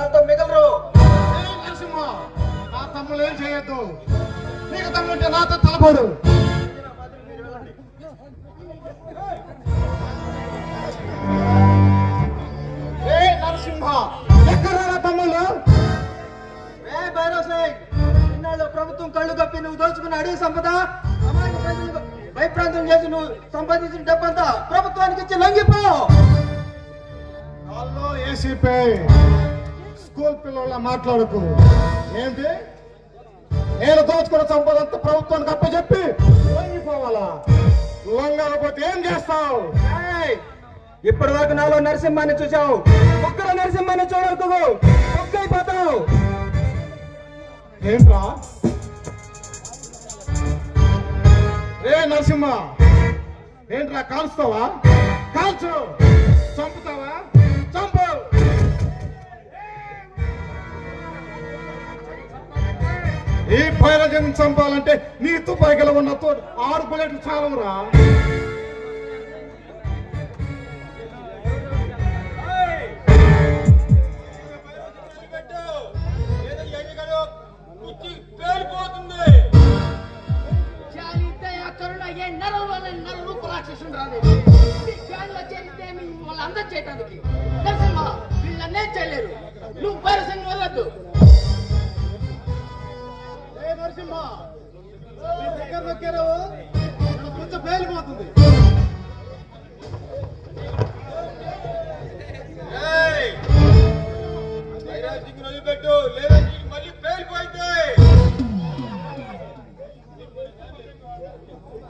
నాతో మిగలరు ఏయ్ నరసింహ నా తమ్ముడు ఏం చేయొద్దు నీకు తమ్ముంటే నాతో తలపడు ఏ నరసింహ ఎక్కడ నా తమ్ముళ్ళు ఏ భైరవ్ సింగ్ ఇన్నాళ్ళు ప్రభుత్వం కళ్ళు కప్పి నువ్వు దోచుకున్న అడవి సంపద అమాయక ప్రజలకు భయప్రాంతం చేసి నువ్వు సంపాదించిన డబ్బంతా ప్రభుత్వానికి ఇచ్చి లొంగిపో వాళ్ళు ఏసీపీ స్కూల్ పిల్లల మాట్లాడకు ఏంటి నేను దోచుకున్న సంపదంతా ప్రభుత్వానికి అప్పచెప్పి లొంగిపోవాలా లొంగకపోతే ఏం చేస్తావు ఏయ్! ఇప్పటి వరకు నాలో నరసింహాన్ని చూసావు ఒక్కరు నరసింహాన్ని చూడకు ఒక్కైపోతావు ఏంట్రా ఏ నరసింహ ఏంట్రా కాల్స్తావా కాల్చు చంపుతావా చంపు ఈ పైరజన్ చంపాలంటే నీ తుపాయిగల ఉన్న తో ఆరు బుల్లెట్లు చాలవురా జాలి దయ కరుణ ఏ నరం వల్ల నర రూప రాక్షసుడు రాదు ఈ జాలి వచ్చేది మీ వాళ్ళందరూ చేయటానికి నరసింహ వీళ్ళన్నే చేయలేరు నువ్వు పరసం వెళ్ళద్దు ఏ నరసింహ నీ దగ్గర నొక్కారు కొంచెం పేలిపోతుంది పెట్టు లేదా మళ్ళీ పేలిపోయింది